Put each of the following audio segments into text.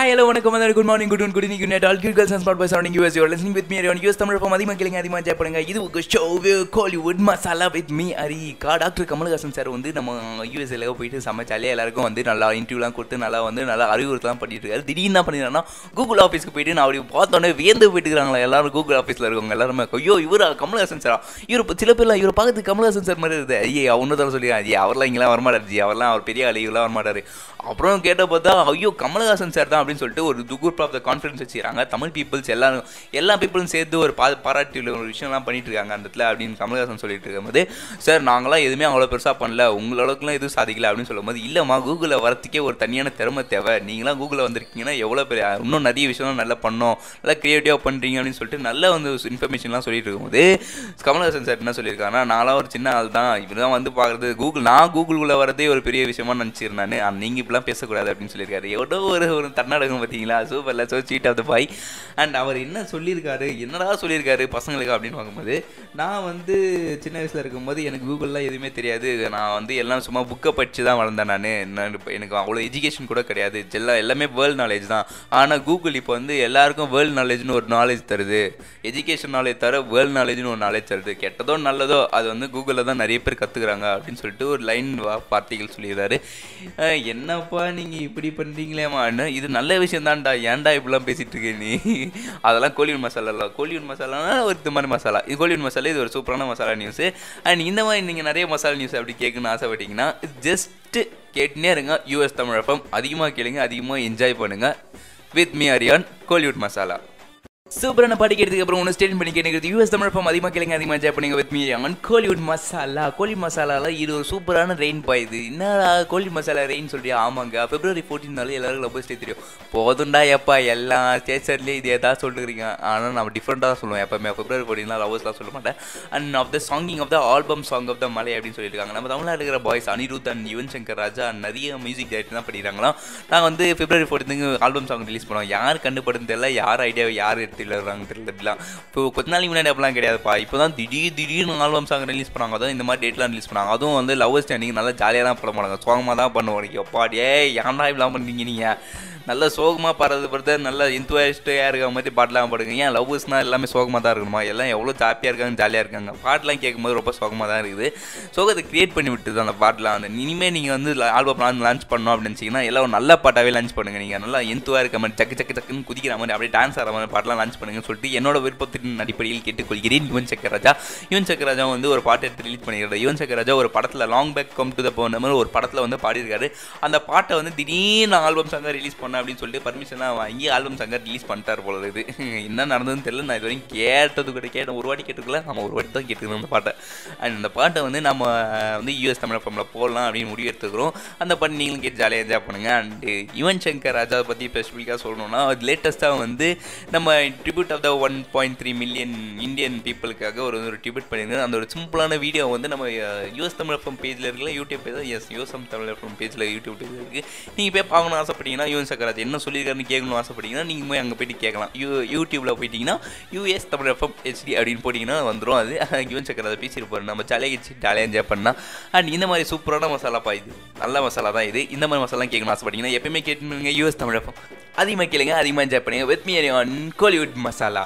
hello, வணக்கம் வந்து good morning good good evening good night all cute girls and smart boys surrounding us you listening with me on US Tamil form அதிகமாக கேளுங்க அதிகமாக enjoy பண்ணுங்க இது உங்க show Kollywood masala with me Ari கா டாக்டர் கமல்ஹாசன் சார் வந்து நம்ம யூஎஸ்ஏல போயிட்டு சமைச்சாலே எல்லாருக்கும் வந்து நல்லா இன்டர்வியூலாம் கொடுத்து நல்லா வந்து நல்லா அறிவுறுத்தலாம் பண்ணிட்டு இருக்காரு திடீர்னு என்ன பண்ணிடுறாங்கன்னா கூகுள் ஆஃபீஸ்க்கு போயிட்டு நான் அப்படி பார்த்தோன்னே வியந்து போயிட்டு இருக்காங்களா எல்லாரும் கூகுள் ஆஃபீஸில் இருக்கவங்க எல்லாருமே ஐயோ இவரா கமல்ஹாசன் சாரா இவர் இப்ப சில பேர்லாம் இவர் பார்க்கறதுக்கு கமல்ஹாசன் சார் மாதிரி இருக்குது ஐயே அவனு தான் சொல்லி ஐயா அவர்லாம் இங்கெல்லாம் வரமாட்டார் ஜி அவர்லாம் அவர் பெரிய ஆளு இவெல்லாம் வரமாட்டார் அப்புறம் கேட்ட பார்த்தா ஐயோ கமல்ஹாசன் சார் தான் அப்படின்னு சொல்லிட்டு ஒரு குரூப் ஆஃப் த கான்ஃபரன்ஸ் வச்சுக்கிறாங்க தமிழ் பீப்புள்ஸ் எல்லாரும் எல்லா பீப்புளும் சேர்த்து ஒரு பா பாராட்டி ஒரு விஷயம்லாம் பண்ணிட்டு இருக்காங்க அந்த இடத்துல அப்படின்னு கமல்ஹாசன் சொல்லிட்டு இருக்கும்போது சார் நாங்களாம் எதுவுமே அவ்வளோ பெருசாக பண்ணல உங்களோடக்குலாம் எதுவும் சாதிக்கல அப்படின்னு சொல்லும்போது இல்லைம்மா கூகுளில் வரத்துக்கே ஒரு தனியான திறமை தேவை நீங்களாம் கூகுளில் வந்திருக்கீங்கன்னா எவ்வளோ பெரிய இன்னும் நிறைய விஷயம் நல்லா பண்ணோம் நல்லா க்ரியேட்டிவாக பண்ணுறீங்க அப்படின்னு சொல்லிட்டு நல்ல வந்து இன்ஃபர்மேஷன்லாம் சொல்லிட்டு இருக்கும்போது கமல்ஹாசன் சார் என்ன சொல்லியிருக்காங்கன்னா நான்லாம் ஒரு சின்ன ஆள் தான் இவர் தான் வந்து பார்க்குறது கூகுள் நான் கூகுளுக்குள்ளே வரதே ஒரு பெரிய விஷயமா நினச்சிருந்தேன் நான் நீங்கள் இப்படிலாம் பேசக்கூடாது அப்படின்னு சொல்லியிருக்காரு எவ்வளோ ஒரு ஒரு தன்னடகம் பார்த்தீங்களா சூப்பரில் so seat of the boy and அவர் என்ன சொல்லியிருக்காரு என்னடா சொல்லியிருக்காரு பசங்களுக்கு அப்படின்னு பார்க்கும்போது நான் வந்து சின்ன வயசில் இருக்கும்போது எனக்கு கூகுள்லாம் எதுவுமே தெரியாது நான் வந்து எல்லாம் சும்மா புக்கை படித்து தான் வளர்ந்தேன் நான் நான் இப்ப எனக்கு அவ்வளோ எஜுகேஷன் கூட கிடையாது எல்லாம் எல்லாமே வேர்ல்ட் நாலேஜ் தான் ஆனால் கூகுள் இப்போ வந்து எல்லாருக்கும் வேர்ல்ட் நாலேஜ்னு ஒரு நாலேஜ் தருது எஜுகேஷன் நாலேஜ் தர வேர்ல்ட் நாலேஜ்னு ஒரு நாலேஜ் தருது கெட்டதோ நல்லதோ அது வந்து கூகுளில் தான் நிறைய பேர் கற்றுக்குறாங்க அப்படின்னு சொல்லிட்டு ஒரு லைன் வார்த்தைகள் சொல்லியிருந்தாரு அஹ் என்னப்பா நீங்கள் இப்படி பண்ணுறீங்களேம்மான்னு இது நல்ல விஷயம் தான்டா ஏன்டா இப்படிலாம் பேசிகிட்டு இருக்க நீ அதெல்லாம் கோலிவுட் மசாலா இல்லை கோலிவுட் மசாலானா ஒரு இது மாதிரி மசாலா இது கோலிவுட் மசாலா இது ஒரு சூப்பரான மசாலா நியூஸு அண்ட் இந்த மாதிரி நீங்கள் நிறைய மசாலா நியூஸ் அப்படி கேட்கணும்னு ஆசைப்பட்டீங்கன்னா ஜஸ்ட்டு கேட்டுனே இருங்க யூஎஸ் தமிழ் எஃப்எம் அதிகமாக கேளுங்க அதிகமாக என்ஜாய் பண்ணுங்கள் வித் மீ அரியான் கோலிவுட் மசாலா சூப்பரான படிக்கிறதுக்கு அப்புறம் ஒன்று ஸ்டேட் பண்ணி கேட்குறது யூஎஸ் தமிழ் ஃபார்ம் அதிகமாக கேளுங்க அதிகமாக என்ஜாய் பண்ணுங்க with me and Kollywood masala கோலி மசாலால இது ஒரு சூப்பரான ரெயின் பாயுது என்னடா கோலி மசாலா ரெயின் சொல்றியா ஆமாங்க பிப்ரவரி ஃபோர்டீன்னாலே எல்லாரும் லவ் ஸ்டே தெரியும் போதும்டா எப்பா எல்லா ஸ்டேச்சர்லேயும் இது ஏதாவது சொல்லிருக்கீங்க ஆனால் நம்ம டிஃப்ரெண்ட்டாக தான் சொல்லுவோம் எப்பவுமே பிப்ரவரி ஃபோர்டீன்லாம் லவ்வர்ஸ்லாம் சொல்ல மாட்டேன் அண்ட் ஆஃப் த சாங்கிங் of the album song of the மலை அப்படின்னு சொல்லியிருக்காங்க நம்ம தமிழ்நாடு இருக்கிற பாய்ஸ் அனிருத் அண்ட் யுவன் சங்கர் ராஜா நிறைய மியூசிக் டைரக்டர் தான் பண்ணிடுறாங்களாம் நாங்கள் வந்து பிப்ரவரி ஃபோர்டீனுக்கு ஆல்பம் சாங் ரிலீஸ் பண்ணோம் யார் கண்டுபடுன்னு தெரியல யார் ஐடியா யார் எடுத்துட்டு வர்றாங்க தெரியல இப்படிலாம் இப்போ கொஞ்ச நாளைக்கு முன்னாடி அப்படிலாம் கிடையாதுப்பா இப்போ தான் திடீர் திடீர்னு ஆல்பம் சாங் ரிலீஸ் பண்ணாங்க அதுவும் இந்த மாதிரி டேட்லாம் ரிலீஸ் பண்ணாங்க அதுவும் வந்து லவ் ஸ்டாண்டிங் நல்லா ஜாலியாக தான் பண்ண மாட்டாங்க சோகமாக தான் பண்ணுவாங்க எப்பா டே ஏன்டா இப்படிலாம் பண்ணுறீங்க நீங்கள் நல்ல சோகமாக பாடுறது படுத்த நல்ல இன்ட்ரெஸ்டாக இருக்க மாதிரி பாட்டெலாம் பாடுங்க ஏன் லவ்வர்ஸ்னால் எல்லாமே சோகமாக தான் இருக்கணுமா எல்லாம் எவ்வளோ ஹாப்பியாக இருக்காங்க ஜாலியாக இருக்காங்க பாட்டெலாம் கேட்கும்போது ரொம்ப சோகமாக தான் இருக்குது சோகத்தை கிரியேட் பண்ணி விட்டுது அந்த பாட்டெலாம் வந்து இனிமேல் நீங்கள் வந்து ஆல்பம் லான்ச் லான்ச் பண்ணோம் அப்படின்னு நினச்சிங்கன்னா எல்லாம் ஒரு நல்ல பாட்டாகவே லான்ச் பண்ணுங்கள் நீங்கள் நல்லா எந்துவாக இருக்க மாதிரி சக்கு சக்கு சக்குன்னு குதிக்கிற மாதிரி அப்படியே டான்ஸ் ஆகிற மாதிரி பாட்டெலாம் லான்ச் பண்ணுங்கன்னு சொல்லிட்டு என்னோட விருப்பத்தின் அடிப்படையில் கேட்டுக்கொள்கிறேன் யுவன் சக்கர் ராஜா யுவன் சக்கர் ராஜா வந்து ஒரு பாட்டை எடுத்து ரிலீஸ் பண்ணிக்கிறார் யுவன் சக்கர் ராஜா ஒரு படத்தில் long back come to the போன மாதிரி ஒரு படத்தில் வந்து பாடியிருக்காரு அந்த பாட்டை வந்து திடீர்னு ஆல்பம் சாங்காக ரிலீஸ் பண்ண அப்படின்னு சொல்லிட்டு பர்மிஷன்லாம் வாங்கி ஆல்பம் சாங்காக ரிலீஸ் பண்ணிட்டார் போல இது என்ன நடந்ததுன்னு தெரியல நான் இது வரைக்கும் கேட்டது கூட கேட்டேன் ஒரு வாட்டி கேட்டுக்கல நம்ம ஒரு வாட்டி தான் கேட்டுக்கிறோம் அந்த பாட்டை அண்ட் அந்த பாட்டை வந்து நம்ம வந்து யூஎஸ் தமிழ் ஃபம்ல போடலாம் அப்படின்னு முடிவு எடுத்துக்கிறோம் அந்த பாட்டு நீங்களும் கேட்டு ஜாலியாக என்ஜாய் பண்ணுங்கள் அண்டு யுவன் சங்கர் ராஜா பற்றி ஸ்பெசிஃபிக்காக சொல்லணும்னா லேட்டஸ்ட்டாக வந்து நம்ம tribute of the one point three million Indian பீப்புளுக்காக ஒரு ஒரு ட்ரிபியூட் பண்ணியிருந்தேன் அந்த ஒரு சிம்பிளான வீடியோ வந்து நம்ம யூஎஸ் தமிழ் எஃப்எம் பேஜில் இருக்கல YouTube page is US Tamil FM பேஜில் யூடியூப் பேஜில் இருக்குது நீங்கள் போய் பார்க்கணும் ஆசைப்பட்டீங்கன்னா யுவன் சக்கராஜ் என்ன சொல்லியிருக்காருன்னு கேட்கணும் ஆசைப்பட்டீங்கன்னா நீங்கள் போய் அங்கே போயிட்டு கேட்கலாம் யூ யூடியூப்பில் போயிட்டீங்கன்னா யூஎஸ் தமிழ் எஃப்எம் ஹெச்டி அப்படின்னு போட்டிங்கன்னா வந்துடும் அது யுவன் சக்கராஜ் பேசியிருப்பாரு நம்ம ஜாலியாக வச்சு ஜாலியாக என்ஜாய் பண்ணால் அண்ட் இந்த மாதிரி சூப்பரான மசாலாப்பா இது நல்ல மசாலா தான் இது இந்த மாதிரி மசாலா கேட்கணும் ஆசைப்பட்டீங்கன்னா எப்பயுமே கேட்டுங்க யூஎஸ் தமிழ் எஃப்எம் அதிகமாக கேளுங்க அதிகமாக என்ஜாய் பண்ணுங்க with me on Kollywood masala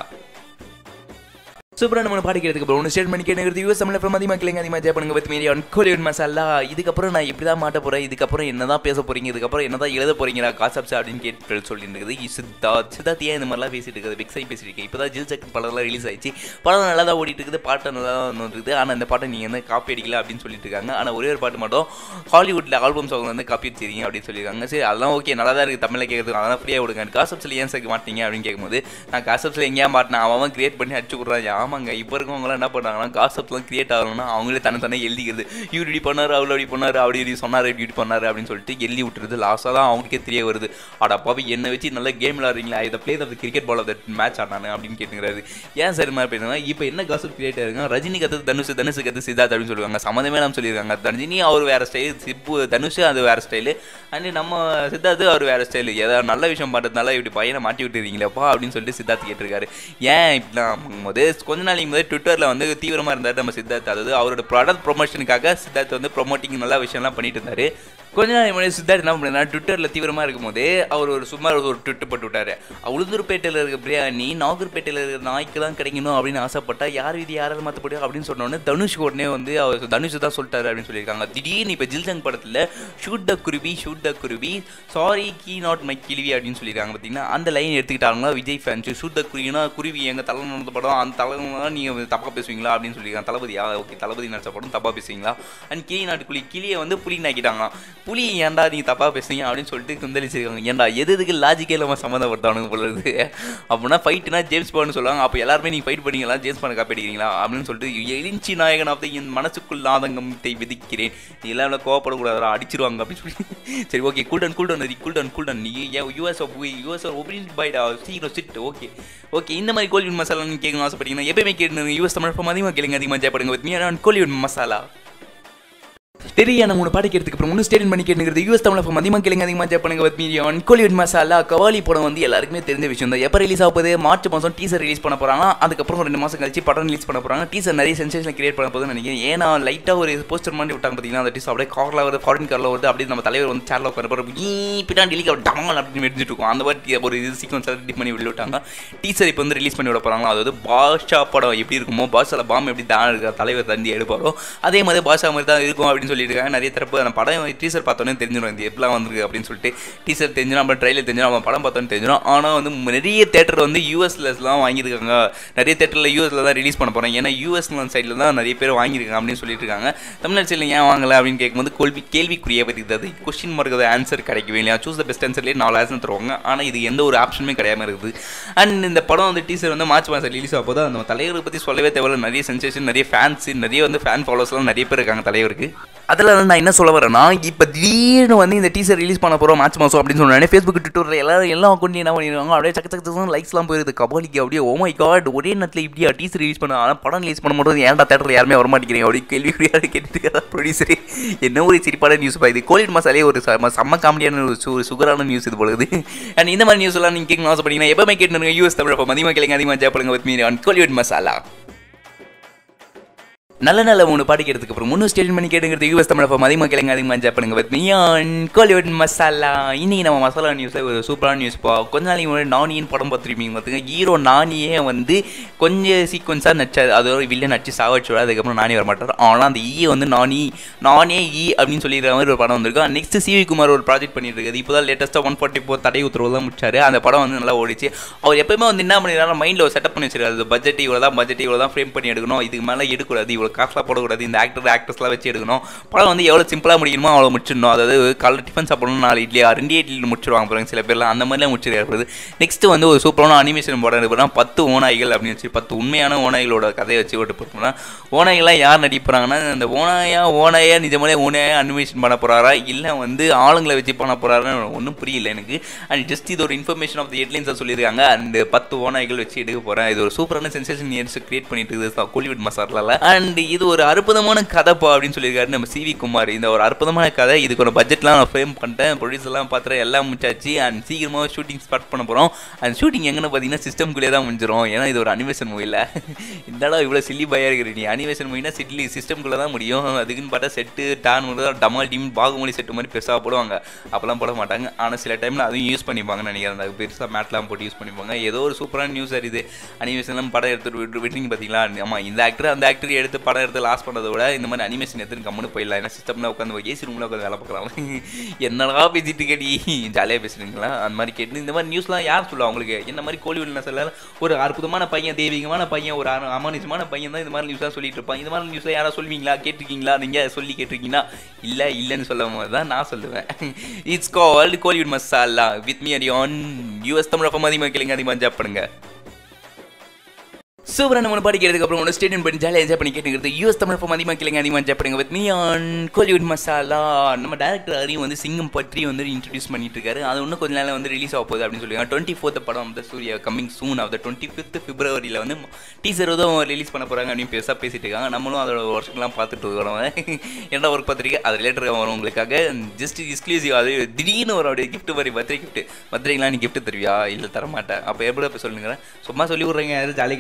சூப்பரான நம்ம பாடிக்கிறதுக்கு அப்புறம் ஒன்று ஸ்டேட் பண்ணி கேட்குறது யூஎஸ் தமிழ் அப்புறம் அதிகமாக கேளுங்க அதிகமாக ஜெய் பண்ணுங்க வித் மீடியா கோலிவுட் மசாலா இதுக்கப்புறம் நான் இப்படி தான் மாட்ட போகிறேன் இதுக்கப்புறம் என்ன தான் பேச போகிறீங்க இதுக்கப்புறம் என்ன தான் எழுத போகிறீங்களா காசப்ஸ் அப்படின்னு கேட்டு சொல்லிட்டு இருக்குது சித்தார்த் சித்தார்த் ஏன் இந்த மாதிரிலாம் பேசிட்டு இருக்குது பிக்ஸை பேசிட்டு இருக்கேன் இப்போ தான் ஜில் சக் படம்லாம் ரிலீஸ் ஆயிடுச்சு படம் நல்லா தான் ஓடிட்டு இருக்குது பாட்டு நல்லா தான் இருக்குது ஆனால் இந்த பாட்டை நீங்கள் வந்து காப்பி அடிக்கல அப்படின்னு சொல்லிட்டு இருக்காங்க ஆனால் ஒரே ஒரு பாட்டு மட்டும் ஹாலிவுட்டில் ஆல்பம் சாங் வந்து காப்பி அடிச்சிருக்கீங்க அப்படின்னு சொல்லியிருக்காங்க சரி அதெல்லாம் ஓகே நல்லா தான் இருக்குது தமிழில் கேட்குறது அதெல்லாம் ஃப்ரீயாக விடுங்க காசப்ஸில் ஏன் சேர்க்க மாட்டீங்க அப்படின்னு கேட்கும்போது நான் காசப்ஸில் எங்கேயா மாட்டினேன் அவன் கிரியேட் பண்ணி அடிச்சு கொடுறான் ஆமாங்க இப்போ இருக்கவங்களாம் என்ன பண்ணுறாங்கன்னா காசப்லாம் கிரியேட் ஆகணும்னா அவங்களே தன்னை தானே எழுதிக்கிறது இவர் இப்படி பண்ணார் அவ்வளோ இப்படி பண்ணார் அப்படி இப்படி சொன்னார் இப்படி இப்படி பண்ணார் அப்படின்னு சொல்லிட்டு எழுதி விட்டுருது லாஸ்ட்டாக தான் அவங்களுக்கே தெரிய வருது அடா பாவி என்னை வச்சு நல்ல கேம் விளாட்றீங்களா இதை play of cricket ball of that match ஆனானு அப்படின்னு கேட்டுங்கிறாரு ஏன் சார் மாதிரி பேசுனா இப்போ என்ன காசப் கிரியேட் ஆயிருங்க ரஜினி கத்து தனுஷ் தனுஷ் கத்து சித்தார்த் அப்படின்னு சொல்லுவாங்க சம்மந்தமே நம்ம சொல்லியிருக்காங்க ரஜினி அவர் வேறு ஸ்டைல் சிப்பு தனுஷ் அது வேறு ஸ்டைலு அண்ட் நம்ம சித்தார்த்து அவர் வேறு ஸ்டைலு ஏதாவது நல்ல விஷயம் பண்ணுறதுனால இப்படி பையனை மாட்டி விட்டுறீங்களேப்பா அப்படின்னு சொல்லிட்டு சித்தார்த் கேட்டிருக்காரு ஏன் இப்படிலாம் போது கொஞ்ச நாளைக்கு முதல் ட்விட்டரில் வந்து தீவிரமாக இருந்தார் நம்ம சித்தார்த் அதாவது அவரோட ப்ராடக்ட் ப்ரொமோஷனுக்காக சித்தார்த் வந்து ப்ரொமோட்டிங் நல்ல விஷயம்லாம் பண்ணிட்டு இருந்தார் கொஞ்ச நாள் முன்னாடி சித்தார்த் என்ன பண்ணா ட்விட்டரில் தீவிரமாக இருக்கும்போது அவர் ஒரு சும்மா ஒரு ட்விட்டு போட்டு விட்டாரு உளுந்தூர்பேட்டையில் இருக்க பிரியாணி நாகூர்பேட்டையில் இருக்கிற நாய்க்கு தான் கிடைக்கணும் அப்படின்னு ஆசைப்பட்டா யார் இது யாரால் மாற்ற முடியும் அப்படின்னு சொன்னோன்னே தனுஷ் உடனே வந்து அவர் தனுஷ் தான் சொல்லிட்டாரு அப்படின்னு சொல்லியிருக்காங்க திடீர்னு இப்போ ஜில்ஜங் படத்தில் ஷூட் த குருவி ஷூட் த குருவி சாரி கீ நாட் மை கிழிவி அப்படின்னு சொல்லியிருக்காங்க பார்த்தீங்கன்னா அந்த லைன் எடுத்துக்கிட்டாங்களா விஜய் ஃபேன்ஸ் ஷூட் த குருவினா குருவி எங்கள் தலை நடந்த படம் அந்த தலைவனா நீங்கள் தப்பாக பேசுவீங்களா அப்படின்னு சொல்லியிருக்காங்க தளபதியா ஓகே தளபதி நடிச்ச படம் தப்பாக பேசுவீங்களா அண்ட் கிளி நாட்டு குழி கிளியை வந்து புலி நாக்கிட்டாங்களாம் புலி ஏன்டா நீங்கள் தப்பாக பேசுறீங்க அப்படின்னு சொல்லிட்டு குந்தளிச்சிருக்காங்க ஏன்டா எது எதுக்கு லாஜிக்கே இல்லாமல் சம்மந்தப்படுத்தானுங்க போல இருக்கு அப்படின்னா ஃபைட்டுனா ஜேம்ஸ் பான்னு சொல்லுவாங்க அப்போ எல்லாருமே நீங்கள் ஃபைட் பண்ணீங்களா ஜேம்ஸ் பானை காப்பி அடிக்கிறீங்களா அப்படின்னு சொல்லிட்டு எழுச்சி நாயகன் ஆஃப் என் மனசுக்குள் ஆதங்கத்தை விதிக்கிறேன் நீ எல்லாம் கோவப்படக்கூடாதா அடிச்சிருவாங்க அப்படின்னு சொல்லி சரி ஓகே கூல்டன் கூல்டன் நரி கூல்டன் கூல்டன் நீ யூஎஸ் யூஎஸ் ஒபினியன் பைடா சீக்கிரம் சிட் ஓகே ஓகே இந்த மாதிரி கோலிவுட் மசாலா நீங்கள் கேட்கணும் ஆசைப்பட்டீங்கன்னா எப்பயுமே கேட்டு யூஎஸ் தமிழ் ஃபார்ம் அதிகமாக கேளுங்க அதிகமாக ஜெயப்படுங்க வித் மீ கோலிவுட் மசாலா தெரியான மூணு பாட்டு கேட்டதுக்கு அப்புறம் மூணு ஸ்டேட் பண்ணி கேட்டுங்கிறது யூஎஸ் தமிழ் ஃபார்ம் அதிகமாக கேளுங்க அதிகமாக ஜெய் பண்ணுங்க வித் மீடியம் கோலிவுட் மசாலா கவாலி படம் வந்து எல்லாருக்குமே தெரிஞ்ச விஷயம் தான் எப்போ ரிலீஸ் ஆகுது மார்ச் மாதம் டீசர் ரிலீஸ் பண்ண போகிறாங்க அதுக்கப்புறம் ரெண்டு மாதம் கழிச்சு படம் ரிலீஸ் பண்ண போகிறாங்க டீசர் நிறைய சென்சேஷன் கிரியேட் பண்ண போகுதுன்னு நினைக்கிறேன் ஏன்னா லைட்டாக ஒரு போஸ்டர் மாதிரி விட்டாங்க பார்த்தீங்கன்னா அந்த டீசர் அப்படியே காரில் வருது ஃபாரின் காரில் வருது அப்படியே நம்ம தலைவர் வந்து சேரில் உட்கார போகிற பின்னாடி டெலிக்கு அவர் டமால் அப்படின்னு வெடிச்சிட்டு இருக்கும் அந்த மாதிரி ஒரு இது சீக்வன்ஸ் ரெடி பண்ணி வெளில விட்டாங்க டீசர் இப்போ வந்து ரிலீஸ் பண்ணி விட போகிறாங்களா அதாவது பாஷா படம் எப்படி இருக்குமோ பாஷாவில் பாம் எப்படி தான் இருக்க தலைவர் தந்தி எடுப்பாரோ அதே மாதிரி பாஷா மாதிரி தான் இருக்கும் அப்படின்னு சொல்லியிருக்காங்க நிறைய தரப்பு அந்த படம் டீசர் பார்த்தோன்னே தெரிஞ்சிடும் இது எப்படிலாம் வந்திருக்கு அப்படின்னு சொல்லிட்டு டீசர் தெரிஞ்சிடும் அப்புறம் ட்ரைலர் தெரிஞ்சிடும் அவன் படம் பார்த்தோன்னு தெரிஞ்சிடும் ஆனால் வந்து நிறைய தேட்டர் வந்து யூஎஸ்லலாம் வாங்கியிருக்காங்க நிறைய தேட்டரில் யூஎஸ்ல தான் ரிலீஸ் பண்ண போகிறேன் ஏன்னா யூஎஸ் சைடில் தான் நிறைய பேர் வாங்கியிருக்காங்க அப்படின்னு சொல்லிட்டு இருக்காங்க தமிழ்நாடு சைடில் ஏன் வாங்கலை அப்படின்னு கேட்கும்போது கேள்வி கேள்விக்குரிய வருகிறது கொஸ்டின் மார்க் ஆன்சர் கிடைக்கவே இல்லையா சூஸ் த பெஸ்ட் ஆன்சர்லேயே நாலு ஆன்சர் தருவாங்க ஆனால் இது எந்த ஒரு ஆப்ஷனுமே கிடையாம இருக்குது அண்ட் இந்த படம் வந்து டீசர் வந்து மார்ச் மாதம் ரிலீஸ் ஆகும் போது அந்த தலைவரை பற்றி சொல்லவே தேவையில்ல நிறைய சென்சேஷன் நிறைய ஃபேன்ஸ் நிறைய வந்து ஃபேன் ஃபாலோவர்ஸ்லாம் நிறைய பேர் இருக்காங்க தலைவருக்கு அதில் வந்து நான் என்ன சொல்ல வரேன்னா இப்போ திடீர்னு வந்து இந்த டீசர் ரிலீஸ் பண்ண போகிறோம் மார்ச் மாதம் அப்படின்னு சொன்னேன் ஃபேஸ்புக் ட்விட்டரில் எல்லாரும் எல்லா அக்கௌண்ட் என்ன பண்ணிடுவாங்க அப்படியே சக்க சக்க சக்கம் லைக்ஸ்லாம் போயிருது கபாலிக்கு அப்படியே ஓ மை காட் ஒரே நேரத்தில் இப்படியா டீசர் ரிலீஸ் பண்ண ஆனால் படம் ரிலீஸ் பண்ணும்போது ஏன்டா தேட்டரில் யாருமே வர மாட்டேங்கிறீங்க அப்படி கேள்விக்குறியாக கேட்டுட்டு ப்ரொடியூசரே என்ன ஒரு சிரிப்பான நியூஸ் பா இது கோலிட் மசாலே ஒரு செம்ம செம்ம காமெடியான ஒரு சு சுகரான நியூஸ் இது போலுது அண்ட் இந்த மாதிரி நியூஸ் எல்லாம் நீங்கள் கேட்கணும் ஆசைப்பட்டீங்கன்னா எப்பவுமே கேட்டுருங்க யூஎஸ் தமிழ் அப்போ அதிகமாக கேளுங்க அதிகமாக ஜாப்படுங்க with me on Kollywood masala நல்ல நல்ல மூணு பாட்டு கேட்டதுக்கு அப்புறம் மூணு ஸ்டேஷன் பண்ணி கேட்டுங்கிறது யூஎஸ் தமிழ் அப்போ அதிகமாக கேளுங்க அதிகமாக என்ஜாய் பண்ணுங்க வித் மியான் கோலிவுட் மசாலா இன்னைக்கு நம்ம மசாலா நியூஸில் ஒரு சூப்பரான நியூஸ் பா கொஞ்ச நாளைக்கு முன்னாடி நானியின் படம் பார்த்துருப்பீங்க பார்த்துங்க ஹீரோ நானியே வந்து கொஞ்சம் சீக்வன்ஸாக நடிச்சார் அது ஒரு வில்லன் நடிச்சு சாவடிச்சு அதுக்கப்புறம் நானி வர மாட்டார் ஆனால் அந்த ஈ வந்து நானி நானே ஈ அப்படின்னு சொல்லிடுற மாதிரி ஒரு படம் வந்திருக்கு நெக்ஸ்ட் சிவி குமார் ஒரு ப்ராஜெக்ட் பண்ணிட்டு இருக்குது இப்போ தான் லேட்டஸ்ட்டாக ஒன் ஃபார்ட்டி ஃபோர் தடை உத்தரவு தான் முடிச்சாரு அந்த படம் வந்து நல்லா ஓடிச்சு அவர் எப்பவுமே வந்து என்ன பண்ணிடுறாரு மைண்டில் ஒரு செட்டப் பண்ணி வச்சிருக்காரு பட்ஜெட் இவ்வளோ தான் பட்ஜெட் இவ்வளோ தான் ஃப்ரேம் பண்ணி எடுக்கணும் இதுக்கு மேலே எடுக்கூடாது இவ்வளோ காசுலாம் போடக்கூடாது இந்த ஆக்டர் ஆக்டர்ஸ்லாம் வச்சு எடுக்கணும் படம் வந்து எவ்வளோ சிம்பிளாக முடியுமோ அவ்வளோ முடிச்சிடணும் அதாவது காலைல டிஃபன் சாப்பிடணும் நாலு இட்லியா ரெண்டு இட்லி முடிச்சிருவாங்க பாருங்க சில பேர்லாம் அந்த மாதிரிலாம் முடிச்சிருக்காரு நெக்ஸ்ட் வந்து ஒரு சூப்பரான அனிமேஷன் படம் இருக்குன்னா பத்து ஓநாய்கள் அப்படின்னு வச்சு பத்து உண்மையான ஓநாய்களோட கதையை வச்சு விட்டு போட்டோம்னா ஓநாய்கள்லாம் யார் நடிப்பாங்கன்னா அந்த ஓனாயா ஓனாயா நிஜமாலே ஓனாயா அனிமேஷன் பண்ண போகிறாரா இல்லை வந்து ஆளுங்களை வச்சு பண்ண போகிறாருன்னு ஒன்றும் புரியல எனக்கு அண்ட் ஜஸ்ட் இது ஒரு இன்ஃபர்மேஷன் ஆஃப் தி ஹெட்லைன்ஸாக சொல்லியிருக்காங்க அந்த பத்து ஓநாய்கள் வச்சு எடுக்க போகிறேன் இது ஒரு சூப்பரான சென்சேஷன் இயர்ஸ் கிரியேட் பண்ணிட்டு இருக்குது கோலிவுட் மசாலால அண்ட் இது ஒரு அற்புதமான கதைப்பா அப்படின்னு சொல்லியிருக்காரு நம்ம சிவி குமார் இந்த ஒரு அற்புதமான கதை இதுக்கு ஒரு பட்ஜெட்லாம் நான் ஃப்ரேம் பண்ணிட்டேன் ப்ரொடியூசர்லாம் பார்த்துறேன் எல்லாம் முடிச்சாச்சு அண்ட் சீக்கிரமாக ஷூட்டிங் ஸ்டார்ட் பண்ண போகிறோம் அண்ட் ஷூட்டிங் எங்கன்னு பார்த்தீங்கன்னா சிஸ்டம்குள்ளே தான் முடிஞ்சிடும் ஏன்னா இது ஒரு அனிமேஷன் மூவியில் இந்த இடம் இவ்வளோ சில்லி பையாக இருக்கிற நீ அனிமேஷன் மூவினா சிட்லி சிஸ்டம்குள்ளே தான் முடியும் அதுக்குன்னு பார்த்தா செட்டு டான் டமால் டீம் பாகுமொழி செட்டு மாதிரி பெருசாக போடுவாங்க அப்போல்லாம் போட மாட்டாங்க ஆனால் சில டைமில் அதுவும் யூஸ் பண்ணிப்பாங்கன்னு நினைக்கிறேன் அந்த பெருசாக மேட்லாம் போட்டு யூஸ் பண்ணிப்பாங்க ஏதோ ஒரு சூப்பரான நியூஸ் இது அனிமேஷன்லாம் படம் எடுத்துட்டு விட்டு விட்டுறீங்க பார்த்தீங்களா ஆமாம் இந்த ஆக்டர் அந்த ஆக்டர் எடுத்து படம் எடுத்து லாஸ் பண்ணதை விட இந்த மாதிரி அனிமேஷன் எடுத்துன்னு கம்முன்னு போயிடலாம் ஏன்னா சிஸ்டம்ல உட்காந்து ஏசி ரூமில் உட்காந்து வேலை பார்க்கலாம் என்னடா பேசிட்டு கேடி ஜாலியாக பேசுறீங்களா அந்த மாதிரி கேட்டு இந்த மாதிரி நியூஸ்லாம் யார் சொல்லுவா உங்களுக்கு என்ன மாதிரி கோலிவுட் சொல்ல ஒரு அற்புதமான பையன் தெய்வீகமான பையன் ஒரு அரு- அமானுஷமான பையன் தான் இந்த மாதிரி நியூஸ்லாம் சொல்லிட்டு இருப்பான் இந்த மாதிரி நியூஸ்லாம் யாராவது சொல்வீங்களா கேட்டிருக்கீங்களா நீங்கள் சொல்லி கேட்டிருக்கீங்களா இல்லை இல்லைன்னு சொல்லும் போது தான் நான் சொல்லுவேன் it's called Kollywood masala with me அடி ஆன் யூஎஸ் தமிழ் அப்போ அதிகமாக கேளுங்க அதிகமாக ஜாப் பண்ணுங்க சூப்பரான மூணு பாடி கேட்டதுக்கு அப்புறம் ஒன்று ஸ்டேடியம் பண்ணி ஜாலியாக என்ஜாய் பண்ணி கேட்டுக்கிறது யூஎஸ் தமிழ் ஃபார்ம் அதிகமாக கேளுங்க அதிகமாக என்ஜாய் பண்ணுங்க with me on Kollywood masala நம்ம டேரக்டர் அரியும் வந்து சிங்கம் பற்றி வந்து இன்ட்ரடியூஸ் பண்ணிட்டு இருக்காரு அது இன்னும் கொஞ்ச நாள் வந்து ரிலீஸ் ஆக போகுது அப்படின்னு சொல்லுவாங்க டுவெண்ட்டி ஃபோர்த் படம் வந்து Suriya coming soon of the twenty fifth பிப்ரவரியில் வந்து டீசர் தான் ரிலீஸ் பண்ண போகிறாங்க அப்படின்னு பெருசாக பேசிட்டு இருக்காங்க நம்மளும் அதோட ஒர்க்லாம் பார்த்துட்டு இருக்கிறோம் என்ன ஒர்க் பார்த்துருக்கேன் அது ரிலேட்டட் வரும் உங்களுக்காக ஜஸ்ட் எக்ஸ்க்ளூசிவ் அது திடீர்னு ஒரு அப்படியே கிஃப்ட் மாதிரி பர்த்டே கிஃப்ட் பர்த்டேக்கெலாம் நீ கிஃப்ட் தருவியா இல்லை தர மாட்டேன் அப்போ எப்படி அப்போ சொல்லுங்க சும்மா சொல்லி விட்றீங்க யாரும் ஜாலியாக கேட்டு என்ஜாய் பண்ணுங்க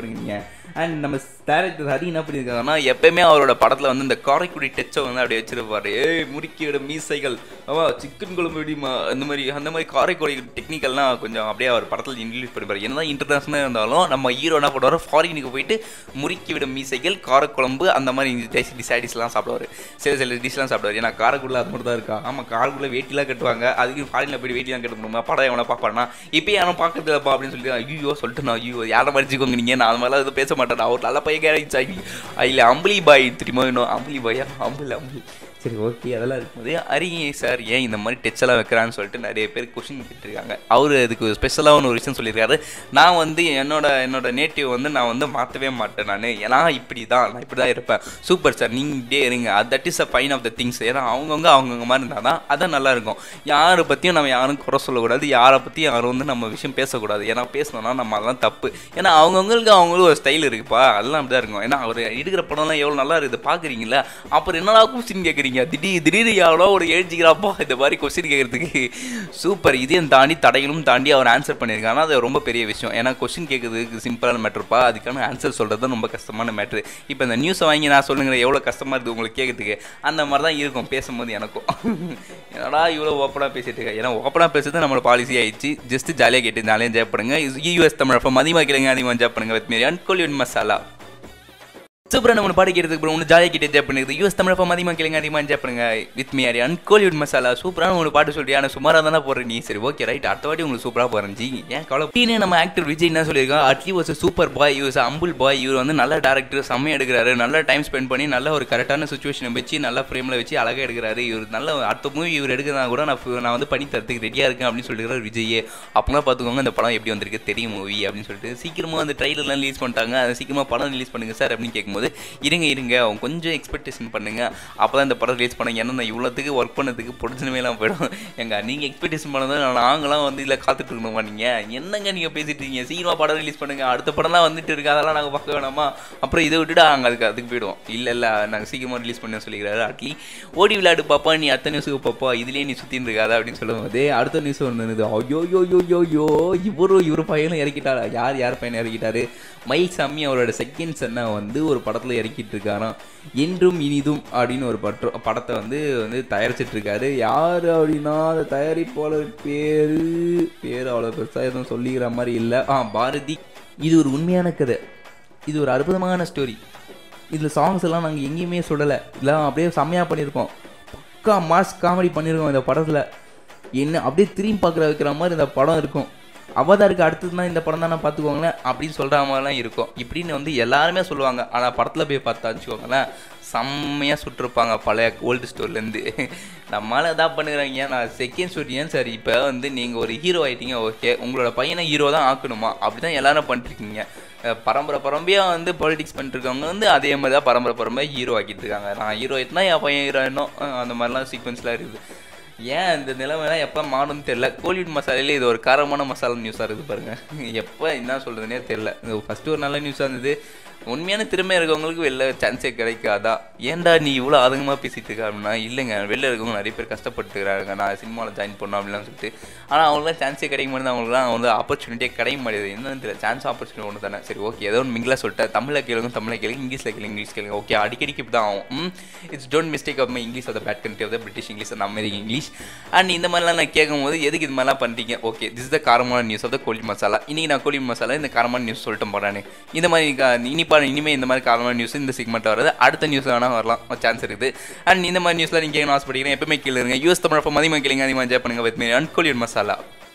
பண்ணுங்க அண்ட் நம்ம டேரக்டர் ஹரி என்ன பண்ணியிருக்காங்கன்னா எப்பயுமே அவரோட படத்தில் வந்து இந்த காரைக்குடி டச்சை வந்து அப்படியே வச்சிருப்பாரு ஏய் முறுக்கியோட மீசைகள் அவா சிக்கன் குழம்பு வெடிமா அந்த மாதிரி அந்த மாதிரி காரைக்குடி டெக்னிக்கல்லாம் கொஞ்சம் அப்படியே அவர் படத்தில் இன்க்ளூட் பண்ணிப்பாரு என்னதான் இன்டர்நேஷனலாக இருந்தாலும் நம்ம ஹீரோ என்ன பண்ணுவார் ஃபாரினுக்கு போயிட்டு முறுக்கி விடும் மீசைகள் காரக்குழம்பு அந்த மாதிரி டிசைடிஸ்லாம் சாப்பிடுவார் சில சில டிஷ்லாம் சாப்பிடுவார் ஏன்னா காரைக்குடியில் அது மட்டும் தான் இருக்கா ஆமாம் காரைக்குடியில் வேட்டிலாம் கட்டுவாங்க அதுக்கு ஃபாரினில் போய் வேட்டிலாம் கட்ட முடியுமா படம் எவனா பார்ப்பானா இப்போ யாரும் பார்க்கறது இல்லப்பா அப்படின்னு சொல்லி ஐயோ சொல்லிட்டு நான் ஐயோ யாரை மறைச்சிக்கோங்க நீங்கள் நான் அது மாதிரிலாம் எதுவும் பேச மாட்டேன் அவர் நல்ல பையன் கேரக்டர் இல்லை அம்பளி பாய் தெரியுமா இன்னும் அம்பளி பாயா அம்புலி அம்புலி சரி ஓகே அதெல்லாம் இருக்கும்போது அரி சார் ஏன் இந்த மாதிரி டெச்செல்லாம் வைக்கிறான்னு சொல்லிட்டு நிறைய பேர் கொஷின் கேட்டிருக்காங்க அவர் அதுக்கு ஸ்பெஷலாக ஒரு விஷயம் சொல்லியிருக்காரு நான் வந்து என்னோட என்னோட நேட்டிவ் வந்து நான் வந்து மாற்றவே மாட்டேன் நான் ஏன்னா இப்படி தான் நான் இப்படி தான் இருப்பேன் சூப்பர் சார் நீங்கள் இப்படியே இருங்க that is a fine of the things ஏன்னா அவங்கவுங்க அவங்கவுங்க மாதிரி இருந்தால் தான் அதான் நல்லா இருக்கும் யாரை பற்றியும் நம்ம யாரும் குறை சொல்லக்கூடாது யாரை பற்றியும் யாரும் வந்து நம்ம விஷயம் பேசக்கூடாது ஏன்னா பேசணும்னா நம்ம அதெல்லாம் தப்பு ஏன்னா அவங்கவுங்களுக்கு அவங்களுக்கு ஒரு ஸ்டைல் இருக்குப்பா அதெல்லாம் அப்படி தான் இருக்கும் ஏன்னா அவர் எடுக்கிற படம்லாம் எவ்வளோ நல்லா இருக்குது பார்க்குறீங்களா அப்புறம் என்னடா கொஸ்டின் கேட்குறீங்க திடீர் திடீர்னு எவ்வளோ ஒரு ஏழ்ச்சிக்கிறாப்பா இந்த மாதிரி கொஸ்டின் கேட்குறதுக்கு சூப்பர் இதையும் தாண்டி தடைகளும் தாண்டி அவர் ஆன்சர் பண்ணியிருக்காங்கன்னா அது ரொம்ப பெரிய விஷயம் ஏன்னா கொஸ்டின் கேட்குறதுக்கு சிம்பிளான மேட்ருப்பா அதுக்கான ஆன்சர் சொல்கிறது தான் ரொம்ப கஷ்டமான மேட்ரு இப்போ இந்த நியூஸை வாங்கி நான் சொல்லுங்கிற எவ்வளோ கஷ்டமாக இருக்குது உங்களுக்கு கேட்குறதுக்கு அந்த மாதிரி தான் இருக்கும் பேசும்போது எனக்கும் என்னடா இவ்வளோ ஓப்பனாக பேசிட்டு இருக்கேன் ஏன்னா ஓப்பனாக பேசுறது நம்மளோட பாலிசி ஆயிடுச்சு ஜஸ்ட் ஜாலியாக கேட்டு ஜாலியாக என்ஜாய் பண்ணுங்க யூஎஸ் தமிழ் அப்போ மதியமாக கேளுங்க அதிகமாக என்ஜாய் பண்ணுங்க வித் மீரி அன்கோலியன் மசாலா சூப்பராக நம்ம பாடி கேட்டதுக்கு அப்புறம் ஒன்று ஜாலியாக கேட்டு என்ஜாய் பண்ணுது யூஎஸ் தமிழ் அப்போ அதிகமாக கேளுங்க அதிகமாக என்ஜாய் பண்ணுங்க வித் மீ அரி அன்கோலிவுட் மசாலா சூப்பரான ஒரு பாட்டு சொல்லிட்டு ஆனால் சுமாராக தானே போடுற நீ சரி ஓகே ரைட் அடுத்த வாட்டி உங்களுக்கு சூப்பராக போகிறஞ்சி ஏன் கவலை டீனே நம்ம ஆக்டர் விஜய் என்ன சொல்லியிருக்கோம் Atlee was super boy use அம்புல் பாய் இவர் வந்து நல்ல டேரக்டர் செம்மையாக எடுக்கிறாரு நல்ல டைம் ஸ்பெண்ட் பண்ணி நல்ல ஒரு கரெக்டான சுச்சுவேஷனை வச்சு நல்ல ஃப்ரேமில் வச்சு அழகாக எடுக்கிறாரு இவர் நல்ல அடுத்த மூவி இவர் எடுக்கிறதா கூட நான் ஃபு- நான் வந்து பண்ணி தரத்துக்கு ரெடியாக இருக்கேன் அப்படின்னு சொல்லியிருக்காரு விஜய் அப்போலாம் பார்த்துக்கோங்க இந்த படம் எப்படி வந்திருக்கு தெரியும் மூவி அப்படின்னு சொல்லிட்டு சீக்கிரமாக அந்த ட்ரைலர்லாம் ரிலீஸ் பண்ணிட்டாங்க அதை சீக்கிரமாக படம் ரிலீஸ் பண்ணுங்க சார் அப்படின்னு கேட்கும்போது இருங்க இருங்க அவங்க கொஞ்சம் எக்ஸ்பெக்டேஷன் பண்ணுங்க அப்போ தான் இந்த படம் ரிலீஸ் பண்ணுங்க ஏன்னா நான் இவ்வளோத்துக்கு ஒர்க் பண்ணதுக்கு பொடிச்சனவேலாம் போயிடும் எங்க நீங்கள் எக்ஸ்பெக்டேஷன் பண்ணது நாங்களாம் வந்து இதில் காத்துட்டு இருக்கணுமா நீங்கள் என்னங்க நீங்கள் பேசிட்டு இருக்கீங்க சீக்கிரமாக படம் ரிலீஸ் பண்ணுங்க அடுத்த படம்லாம் வந்துட்டு இருக்கு அதெல்லாம் நாங்கள் பார்க்க வேணாமா அப்புறம் இதை விட்டுட்டு அங்கே அதுக்கு அதுக்கு போயிடுவோம் இல்லை இல்லை நாங்கள் சீக்கிரமாக ரிலீஸ் பண்ண சொல்லிக்கிறாரு அட்லி ஓடி விளையாடு பாப்பா நீ அத்தனை நியூஸுக்கு பாப்பா இதுலேயே நீ சுற்றின்னு இருக்காத அப்படின்னு சொல்லும்போது அடுத்த நியூஸ் ஒன்று ஐயோ யோ யோ யோ யோ இவரும் இவர் பையனும் இறக்கிட்டாரா யார் யார் பையனை இறக்கிட்டாரு மயில் சாமி அவரோட செகண்ட் சன்னை வந்து ஒரு படத்தில் இறக்கிட்டு இருக்காராம் என்றும் இனிதும் அப்படின்னு ஒரு பற்ற படத்தை வந்து வந்து தயாரிச்சிட்டு இருக்காரு யார் அப்படின்னா அந்த தயாரிப்பாளர் பேரு பேர் அவ்வளோ பெருசாக எதுவும் சொல்லிக்கிற மாதிரி இல்லை ஆ பாரதி இது ஒரு உண்மையான கதை இது ஒரு அற்புதமான ஸ்டோரி இதில் சாங்ஸ் எல்லாம் நாங்கள் எங்கேயுமே சொல்லலை இதெல்லாம் அப்படியே செம்மையாக பண்ணியிருக்கோம் பக்கா மாஸ் காமெடி பண்ணியிருக்கோம் இந்த படத்தில் என்ன அப்படியே திரும்பி பார்க்குற வைக்கிற மாதிரி இந்த படம் இருக்கும் அவதாருக்கு அடுத்தது தான் இந்த படம் தானே பார்த்துக்கோங்களேன் அப்படின்னு சொல்கிற மாதிரிலாம் இருக்கும் இப்படின்னு வந்து எல்லாருமே சொல்லுவாங்க ஆனால் படத்தில் போய் பார்த்தா வச்சுக்கோங்களேன் செம்மையாக சுட்டிருப்பாங்க பழைய ஓல்டு ஸ்டோர்லேருந்து நம்மளால எதா பண்ணுறாங்க நான் செகண்ட் ஸ்டோரி ஏன் சார் இப்போ வந்து நீங்கள் ஒரு ஹீரோ ஆயிட்டீங்க ஓகே உங்களோட பையனை ஹீரோ தான் ஆக்கணுமா அப்படி தான் எல்லாரும் பண்ணிட்டுருக்கீங்க அஹ் பரம்பரை பரம்பரையாக வந்து பாலிடிக்ஸ் பண்ணிட்டுருக்கவங்க வந்து அதே மாதிரி தான் பரம்பரை பரம்பரையாக ஹீரோ ஆக்கிட்டு இருக்காங்க நான் ஹீரோ ஆயிட்டுனா என் பையன் ஹீரோ ஆயிடணும் அஹ் அந்த மாதிரிலாம் சீக்வன்ஸ்லாம் இருக்குது ஏன் இந்த நிலைமைலாம் எப்போ மாறும்னு தெரில கோலிவுட் மசாலையில் இது ஒரு காரமான மசாலா நியூஸாக இருக்குது பாருங்க எப்போ என்ன சொல்கிறதுனே தெரில இது ஃபஸ்ட்டு ஒரு நல்ல நியூஸாக இருந்தது உண்மையான திறமை இருக்கவங்களுக்கு வெளில சான்ஸே கிடைக்காதா ஏன்டா நீ இவ்வளோ ஆதங்கமாக பேசிட்டு இருக்க அப்படின்னா இல்லைங்க வெளில இருக்கவங்க நிறைய பேர் கஷ்டப்பட்டுக்கிறாங்க நான் சினிமாவில் ஜாயின் பண்ணோம் அப்படிலாம் சொல்லிட்டு ஆனால் அவங்களுக்குலாம் சான்ஸே கிடைக்க மாட்டேது அவங்களுக்குலாம் வந்து ஆப்பர்ச்சுனிட்டியே கிடைக்க மாட்டேது என்னன்னு தெரியல சான்ஸ் ஆப்பர்ச்சுனிட்டி ஒன்று தானே சரி ஓகே ஏதோ ஒன்று மிங்கிலாக சொல்லிட்டேன் தமிழில் கேளுங்க தமிழில் கேளுங்க இங்கிலீஷில் கேளுங்க இங்கிலீஷ் கேளுங்க ஓகே அடிக்கடிக்கு இப்படி தான் ஆகும் it's don't mistake of my English of the bad country of the British English அந்த அமெரிக்கன் இங்கிலீஷ் அண்ட் இந்த மாதிரிலாம் நான் கேட்கும்போது எதுக்கு இது மாதிரிலாம் பண்ணுறீங்க ஓகே திஸ் த காரமான நியூஸ் ஆஃப் த கோழி மசாலா இன்னைக்கு நான் கோழி மசாலா இந்த காரமான நியூஸ் சொல்லிட்டு போகிறானே இந்த மாதிரி கா- இனிப்பா இனிமேல் இந்த மாதிரி காரமான நியூஸ் இந்த செக்மெண்ட் வரது அடுத்த நியூஸ் வேணால் வரலாம் சான்ஸ் இருக்குது அண்ட் இந்த மாதிரி நியூஸ்லாம் நீங்கள் கேட்கணும் ஆசைப்படுறீங்க எப்பவுமே கீழே இருங்க யூஎஸ் தமிழ் அப்போ மதியமாக கேளுங்க அதிகமாக என்ஜாய் பண்ணுங்க வித் மீ அன்கோலியன் மசாலா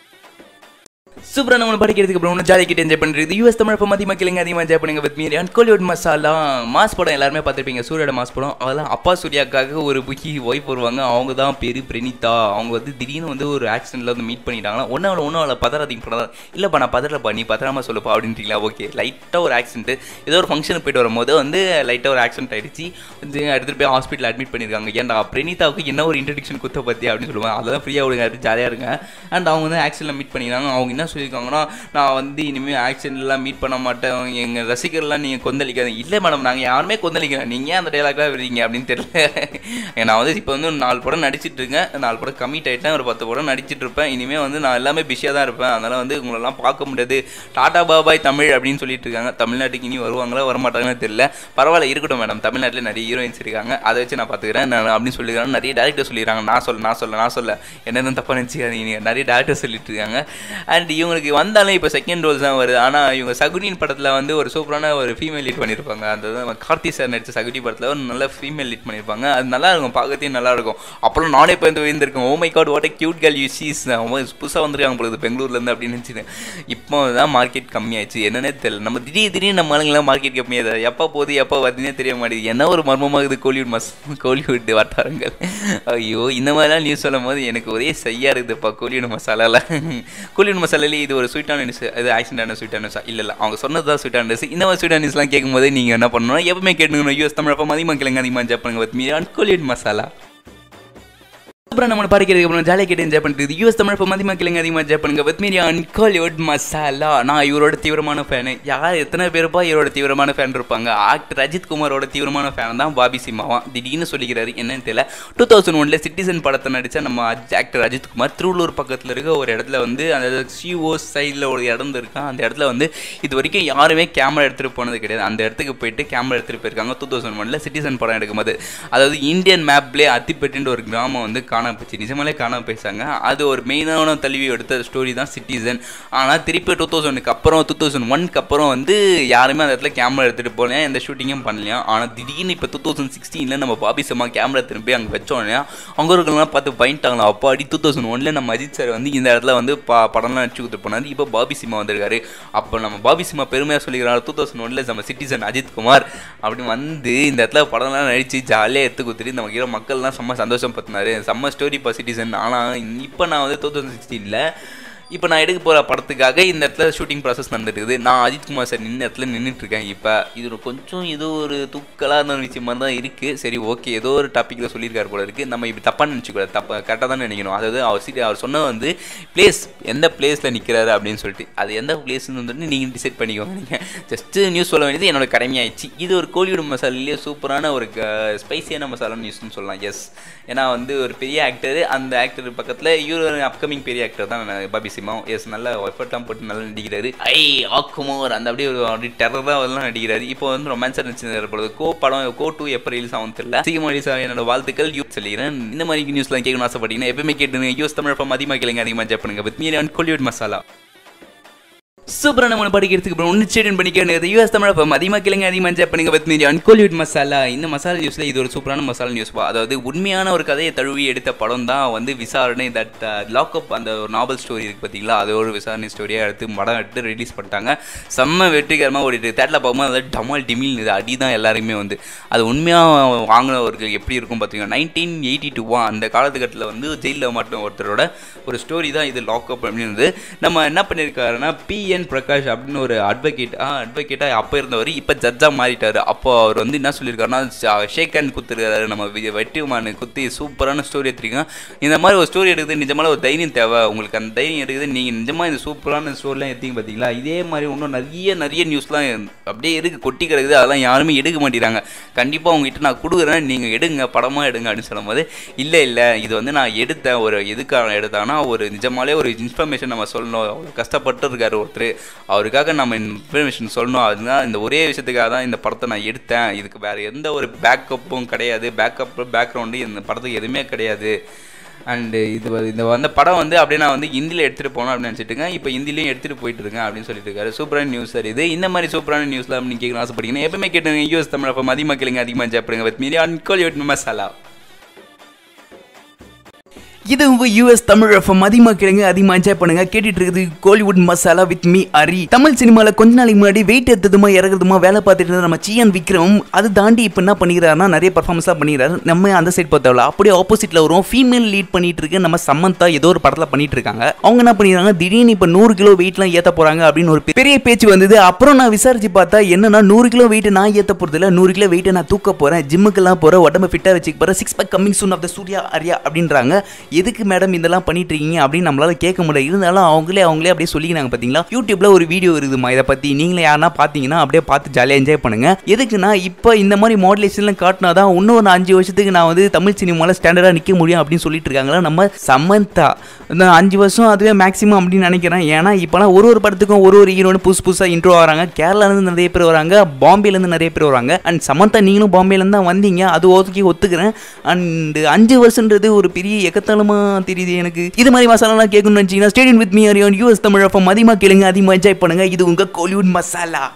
சூப்பராக நம்ம படிக்கிறதுக்கு அப்புறம் ஒன்று ஜாலி கிட்ட என்ஜாய் பண்ணுறது யூஎஸ் தமிழ் இப்போ மதியமாக கேளுங்க அதிகமாக என்ஜாய் பண்ணுங்க with me Kollywood masala mass படம் எல்லாருமே பார்த்துருப்பீங்க சூரியோட மாஸ் படம் அதெல்லாம் அப்பா சூர்யாக்காக ஒரு புக்கி ஒய்ஃப் வருவாங்க அவங்க தான் பேரு பிரணீதா அவங்க வந்து திடீர்னு வந்து ஒரு ஆக்சிடென்ட்ல வந்து மீட் பண்ணிட்டாங்கன்னா ஒன்றும் அவளை ஒன்றும் அவளை பதறாதீங்க படம் இல்லைப்பா நான் பதறப்பா நீ பதறாம சொல்லுப்பா அப்படின்றீங்களா ஓகே லைட்டாக ஒரு ஆக்சிடென்ட் ஏதோ ஒரு ஃபங்க்ஷனுக்கு போயிட்டு வரும்போது வந்து லைட்டாக ஒரு ஆக்சிடென்ட் ஆயிடுச்சு வந்து எடுத்துகிட்டு போய் ஹாஸ்பிட்டல் அட்மிட் பண்ணியிருக்காங்க ஏன்டா பிரணீதாவுக்கு என்ன ஒரு இன்ட்ரடிக்ஷன் குத்த பற்றி அப்படின்னு சொல்லுவாங்க அதெல்லாம் ஃப்ரீயாக விடுங்க அது ஜாலியாக இருங்க அண்ட் அவங்க வந்து ஆக்சிடென்ட்ல மீட் பண்ணிக்கிறாங்க அவங்க என்ன சொல்லியிருக்காங்கன்னா நான் வந்து இனிமேல் ஆக்சிடென்ட்லாம் மீட் பண்ண மாட்டேன் எங்கள் ரசிகர்லாம் நீங்கள் கொந்தளிக்காதீங்க இல்லை மேடம் நாங்கள் யாருமே கொந்தளிக்கிறோம் நீங்கள் ஏன் அந்த டைலாக்லாம் விடுறீங்க அப்படின்னு தெரியல நான் வந்து இப்போ வந்து ஒரு நாலு படம் நடிச்சிட்டு இருக்கேன் நாலு படம் கமிட் ஆகிட்டேன் ஒரு பத்து படம் நடிச்சிட்டு இருப்பேன் இனிமேல் வந்து நான் எல்லாமே பிஸியாக தான் இருப்பேன் அதனால் வந்து உங்களெல்லாம் பார்க்க முடியாது டாடா பாபாய் தமிழ் அப்படின்னு சொல்லிட்டு இருக்காங்க தமிழ்நாட்டுக்கு இனி வருவாங்களா வரமாட்டாங்கன்னு தெரியல பரவாயில்ல இருக்கட்டும் மேடம் தமிழ்நாட்டில் நிறைய ஹீரோயின்ஸ் இருக்காங்க அதை வச்சு நான் பார்த்துக்கிறேன் நான் அப்படின்னு சொல்லிக்கிறாங்க நிறைய டேரக்டர் சொல்லிடுறாங்க நான் சொல்ல நான் சொல்ல நான் சொல்ல என்னென்னு தப்பாக நினச்சிக்காதீங்க நீங்கள் நிறைய டேரக்டர் சொல்லிட்டு இருக்காங்க அண்ட் இவங்களுக்கு வந்தாலும் இப்போ செகண்ட் ரோல்ஸ் தான் வருது ஆனால் இவங்க சகுனின் படத்தில் வந்து ஒரு சூப்பரான ஒரு ஃபீமேல் லீட் பண்ணியிருப்பாங்க அந்த இது கார்த்தி சார் நடித்த சகுனி படத்தில் ஒரு நல்ல ஃபீமேல் லீட் பண்ணியிருப்பாங்க அது நல்லா இருக்கும் பார்க்கறதையும் நல்லா இருக்கும் அப்புறம் நானே இப்போ வந்து விழுந்திருக்கேன் oh my god what cute girl you sees புதுசாக வந்திருக்காங்க பொழுது பெங்களூர்லேருந்து அப்படின்னு நினச்சிட்டேன் இப்போ தான் மார்க்கெட் கம்மியாயிடுச்சு என்னன்னே தெரியல நம்ம திடீர் திடீர்னு நம்ம ஆளுங்களாம் மார்க்கெட் கம்மியாக எப்போ போகுது எப்போ வருதுன்னே தெரிய மாட்டேங்குது என்ன ஒரு மர்மமாகுது கோலிவுட் மஸ் கோலிவுட் வட்டாரங்கள் ஐயோ இந்த மாதிரிலாம் நியூஸ் சொல்லும் போது எனக்கு ஒரே செய்யா இருக்குதுப்பா கோலிவுட் மசாலால கோலிவுட் மசாலாலே இது ஒரு ஸ்வீட்டான நியூஸ் இது ஆக்சிடென்டான ஸ்வீட்டான நியூஸ் இல்லை இல்லை அவங்க சொன்னது தான் ஸ்வீட்டான நியூஸ் இந்த மாதிரி ஸ்வீட்டான நியூஸ்லாம் கேட்கும்போது நீங்கள் என்ன பண்ணணும் எப்பவுமே கேட்டுக்கணும் யூஎஸ் தமிழ் அப்போ அதிகமாக கிழங்கு அதிகமாக என்ஜாய் பண்ணுங்க வித் மீ கோலிவுட் மசாலா அப்புறம் நம்ம படிக்கிறதுக்கு அப்புறம் ஜாலியாக கேட்டு என்ஜாய் பண்ணுறது யூஎஸ் தமிழ் இப்போ மதியமாக கிழங்கு அதிகமாக என்ஜாய் பண்ணுங்க வித் மீ அன்காலிவுட் மசாலா நான் இவரோட தீவிரமான ஃபேனு யார் எத்தனை பேருப்பா இவரோட தீவிரமான ஃபேன் இருப்பாங்க ஆக்டர் அஜித் குமாரோட தீவிரமான ஃபேன் தான் பாபி சிம்மாவா திடீர்னு சொல்லிக்கிறாரு என்னன்னு தெரியல டூ தௌசண்ட் ஒன்ல சிட்டிசன் படத்தை நடித்த நம்ம ஆக்டர் அஜித் குமார் திருவள்ளூர் பக்கத்தில் இருக்க ஒரு இடத்துல வந்து அந்த சிஓ சைடில் ஒரு இடம் இருக்கான் அந்த இடத்துல வந்து இது வரைக்கும் யாருமே கேமரா எடுத்துகிட்டு போனது கிடையாது அந்த இடத்துக்கு போயிட்டு கேமரா எடுத்துகிட்டு போயிருக்காங்க டூ தௌசண்ட் ஒன்ல சிட்டிசன் படம் எடுக்கும்போது அதாவது இந்தியன் மேப்லேயே அத்திப்பட்டுன்ற ஒரு கிராமம் வந்து காணாம போச்சு நிஜமாலே காணாம பேசாங்க அது ஒரு மெயினான தழுவி எடுத்த ஸ்டோரி தான் சிட்டிசன் ஆனால் திருப்பி டூ தௌசண்ட்க்கு அப்புறம் டூ தௌசண்ட் ஒன்க்கு அப்புறம் வந்து யாருமே அந்த இடத்துல கேமரா எடுத்துகிட்டு போகலையா எந்த ஷூட்டிங்கும் பண்ணலையா ஆனால் திடீர்னு இப்போ டூ தௌசண்ட் சிக்ஸ்டீனில் நம்ம பாபி சம்மா கேமரா திரும்பி அங்கே வச்சோன்னே அங்கே இருக்கிறவங்களாம் பார்த்து பயன்ட்டாங்களா அப்பாடி டூ தௌசண்ட் ஒன்ல நம்ம அஜித் சார் வந்து இந்த இடத்துல வந்து பா படம்லாம் நடிச்சு கொடுத்துட்டு போனாரு இப்போ பாபி சிம்மா வந்திருக்காரு அப்போ நம்ம பாபி சிம்மா பெருமையாக சொல்லிக்கிறாரு டூ தௌசண்ட் ஒன்ல நம்ம சிட்டிசன் அஜித் குமார் அப்படி வந்து இந்த இடத்துல படம்லாம் நடிச்சு ஜாலியாக எடுத்து கொடுத்துட்டு நம்ம ஹீரோ மக்கள்லாம் செம்ம சந்தோஷம் பத்தினாரு செம்ம ஸ்டோரி இப்போ சிட்டிசன் ஆனால் இப்போ நான் வந்து டூ தௌசண்ட் சிக்ஸ்டீனில் இப்போ நான் எடுக்க போகிற படத்துக்காக இந்த இடத்துல ஷூட்டிங் ப்ராசஸ் நடந்துட்டு இருக்குது நான் அஜித் குமார் சார் நின்று இடத்துல நின்றுட்டு இருக்கேன் இப்போ இது ஒரு கொஞ்சம் ஏதோ ஒரு தூக்கலாக இருந்த ஒரு விஷயம் மாதிரி தான் இருக்குது சரி ஓகே ஏதோ ஒரு டாப்பிக்கில் சொல்லியிருக்காரு போல இருக்குது நம்ம இப்படி தப்பாக நினச்சிக்கூடாது தப்பா கரெக்டாக தான் நினைக்கணும் அதாவது அவர் சீட் அவர் சொன்னது வந்து பிளேஸ் எந்த பிளேஸில் நிற்கிறாரு அப்படின்னு சொல்லிட்டு அது எந்த பிளேஸ்னு வந்துட்டு நீங்கள் டிசைட் பண்ணிக்கோங்க நீங்கள் ஜஸ்ட்டு நியூஸ் சொல்ல வேண்டியது என்னோட கடமையாயிடுச்சு இது ஒரு கோழியோட மசாலாலேயே சூப்பரான ஒரு ஸ்பைசியான மசாலா நியூஸ்னு சொல்லலாம் எஸ் ஏன்னா வந்து ஒரு பெரிய ஆக்டர் அந்த ஆக்டர் பக்கத்தில் இவர் அப்கமிங் பெரிய ஆக்டர் தான் பாபி சிம்மா எஸ் நல்ல எஃபர்ட்லாம் போட்டு நல்லா நடிக்கிறாரு ஐ ஆக்குமோர் அந்த அப்படியே ஒரு அப்படி டெரராக எல்லாம் நடிக்கிறாரு இப்போ வந்து ரொமான்ஸாக நடிச்சு பொழுது கோ படம் கோ டூ எப்போ ரிலீஸ் ஆகும் தெரியல சீக்கிரம் ரிலீஸ் ஆகும் என்னோட வாழ்த்துக்கள் யூ சொல்லிக்கிறேன் இந்த மாதிரி நியூஸ்லாம் கேட்கணும் ஆசைப்பட்டீங்கன்னா எப்பவுமே கேட்டு யூஸ் தமிழ் படம் அதிகமாக கேளுங்க அதிகமாக ஜப் பண்ணுங்க with me and Kollywood masala சூப்பராக நம்ம படிக்கிறதுக்கு அப்புறம் ஒன்று சேடன் பண்ணிக்கிறது யூஎஸ் தமிழ் அப்போ அதிகமாக கிழங்கு அதிகமாக என்ஜாய் பண்ணுங்க பத் மீதி அன்கோலிவுட் மசாலா இந்த மசாலா நியூஸில் இது ஒரு சூப்பரான மசாலா நியூஸ் பா அதாவது உண்மையான ஒரு கதையை தழுவி எடுத்த படம் தான் வந்து விசாரணை தட் லாக்அப் அந்த ஒரு நாவல் ஸ்டோரி இருக்குது பார்த்தீங்களா அது ஒரு விசாரணை ஸ்டோரியாக எடுத்து படம் எடுத்து ரிலீஸ் பண்ணிட்டாங்க செம்ம வெற்றிகரமாக ஓடிட்டு தேட்டரில் பார்க்கும்போது அது டமால் டிமில் இது அடி தான் எல்லாருமே வந்து அது உண்மையாக வாங்கினவர்கள் எப்படி இருக்கும் பார்த்தீங்கன்னா நைன்டீன் எயிட்டி டூவா அந்த காலத்துக்கட்டத்தில் வந்து ஜெயிலில் மாட்டோம் ஒருத்தரோட ஒரு ஸ்டோரி தான் இது லாக்அப் அப்படின்றது நம்ம என்ன பண்ணியிருக்காருன்னா பி என் பிரகாஷ் அப்படின்னு ஒரு அட்வொகேட் ஆ அட்வொகேட்டாக அப்போ இருந்தவர் இப்போ ஜட்ஜாக மாறிட்டார் அப்போ அவர் வந்து என்ன சொல்லியிருக்காருன்னா ஷேக் ஹேண்ட் குத்துருக்காரு நம்ம வி- வெற்றிமான் குத்தி சூப்பரான ஸ்டோரி எடுத்துருக்கீங்க இந்த மாதிரி ஒரு ஸ்டோரி எடுக்கிறது நிஜமான ஒரு தைரியம் தேவை உங்களுக்கு அந்த தைரியம் எடுக்குது நீங்கள் நிஜமாக இந்த சூப்பரான ஸ்டோரிலாம் எடுத்தீங்க பார்த்தீங்களா இதே மாதிரி இன்னும் நிறைய நிறைய நியூஸ்லாம் அப்படியே இருக்கு கொட்டி கிடக்குது அதெல்லாம் யாருமே எடுக்க மாட்டேங்கிறாங்க கண்டிப்பாக உங்ககிட்ட நான் கொடுக்குறேன் நீங்கள் எடுங்க படமாக எடுங்க அப்படின்னு சொல்லும்போது இல்லை இல்லை இது வந்து நான் எடுத்தேன் ஒரு எதுக்காக எடுத்தான்னா ஒரு நிஜமாலே ஒரு இன்ஃபர்மேஷன் நம்ம சொல்லணும் அவ்வளோ கஷ்டப்பட்டு இருக்காரு ஒருத்தர் அவருக்காக நம்ம இன்ஃபர்மேஷன் சொல்லணும் அதுதான் இந்த ஒரே விஷயத்துக்காக தான் இந்த படத்தை நான் எடுத்தேன் இதுக்கு வேறு எந்த ஒரு பேக்கப்பும் கிடையாது பேக்கப் பேக்ரவுண்டு இந்த படத்துக்கு எதுவுமே கிடையாது அண்டு இது வந்து- இந்த வந்த படம் வந்து அப்படியே நான் வந்து ஹிந்தியில் எடுத்துகிட்டு போனோம் அப்படின்னு நினச்சிட்டுங்க இப்போ ஹிந்திலையும் எடுத்துகிட்டு போயிட்டு இருக்கேன் அப்படின்னு சொல்லிட்டு இருக்காரு சூப்பரான நியூஸ் சார் இது இந்த மாதிரி சூப்பரான நியூஸ்லாம் அப்படின்னு கேட்கணும் ஆசைப்பட்டீங்கன்னா எப்பவுமே கேட்டுங்க யூஎஸ் தமிழ் அப்போ அதிகமாக கேளுங்க அதிகமாக ஜாப்பிடுங்க வித் மீடியா அன்கோல் மசாலா இது உங்க யூஎஸ் தமிழ் எஃப்எம் அதிகமாக கேளுங்க அதிகமாக என்ஜாய் பண்ணுங்க கேட்டுட்டு இருக்குது கோலிவுட் மசாலா வித் மீ அரி தமிழ் சினிமாவில் கொஞ்ச நாளைக்கு முன்னாடி வெயிட் எடுத்ததுமா இறங்குறதுமா வேலை பார்த்துட்டு இருந்த நம்ம சியான் விக்ரம் அது தாண்டி இப்போ என்ன பண்ணிக்கிறாருன்னா நிறைய பர்ஃபார்மன்ஸ்லாம் பண்ணிக்கிறாரு நம்ம அந்த சைட் பார்த்தவள அப்படியே ஆப்போசிட்ல வரும் ஃபீமேல் லீட் பண்ணிட்டு இருக்கு நம்ம சமந்தா ஏதோ ஒரு படத்தில் பண்ணிட்டு இருக்காங்க அவங்க என்ன பண்ணிடுறாங்க திடீர்னு இப்போ நூறு கிலோ வெயிட்லாம் ஏற்ற போறாங்க அப்படின்னு ஒரு பெரிய பேச்சு வந்தது அப்புறம் நான் விசாரிச்சு பார்த்தா என்னன்னா நூறு கிலோ வெயிட் நான் ஏற்ற போறது இல்ல நூறு கிலோ வெயிட்டை நான் தூக்க போறேன் ஜிம்முக்கெல்லாம் போறேன் உடம்பு ஃபிட்டா வச்சுக்க போறேன் six pack coming soon of the Suriya அரியா அப்படின்றாங்க எதுக்கு மேடம் இதெல்லாம் பண்ணிட்டு இருக்கீங்க அப்படின்னு நம்மளால கேட்க முடியல இருந்தாலும் அவங்களே அவங்களே அப்படியே சொல்லிக்கிறாங்க பார்த்தீங்களா யூடியூப்ல ஒரு வீடியோ இருக்குதுமா இதை பற்றி நீங்களே யாருன்னா பார்த்தீங்கன்னா அப்படியே பார்த்து ஜாலியாக என்ஜாய் பண்ணுங்க எதுக்குன்னா இப்போ இந்த மாதிரி மாடுலேஷன்லாம் காட்டினா தான் இன்னும் ஒரு அஞ்சு வருஷத்துக்கு நான் வந்து தமிழ் சினிமாவில் ஸ்டாண்டர்டாக நிற்க முடியும் அப்படின்னு சொல்லிட்டு இருக்காங்களா நம்ம சமந்தா இந்த அஞ்சு வருஷம் அதுவே மேக்ஸிமம் அப்படின்னு நினைக்கிறேன் ஏன்னா இப்போலாம் ஒரு ஒரு படத்துக்கும் ஒரு ஒரு ஹீரோனு புதுசு புதுசாக இன்ட்ரோ வராங்க கேரளாலேருந்து நிறைய பேர் வராங்க பாம்பேலேருந்து நிறைய பேர் வராங்க அண்ட் சமந்தா நீங்களும் பாம்பேலேருந்து தான் வந்தீங்க அது ஓகே ஒத்துக்கிறேன் அண்ட் அஞ்சு வருஷன்றது ஒரு பெரிய எக்கத்தளமாக தெரியுது எனக்கு இது மாதிரி மசாலாலாம் கேட்கணும்னு நினச்சிங்கன்னா ஸ்டேடியம் வித் மீ அறியோன் யூஎஸ் தமிழ் அப்போ அதிகமாக கேளுங்க அதிகமாக என்ஜாய் பண்ணுங்க இது உங்கள் Kollywood masala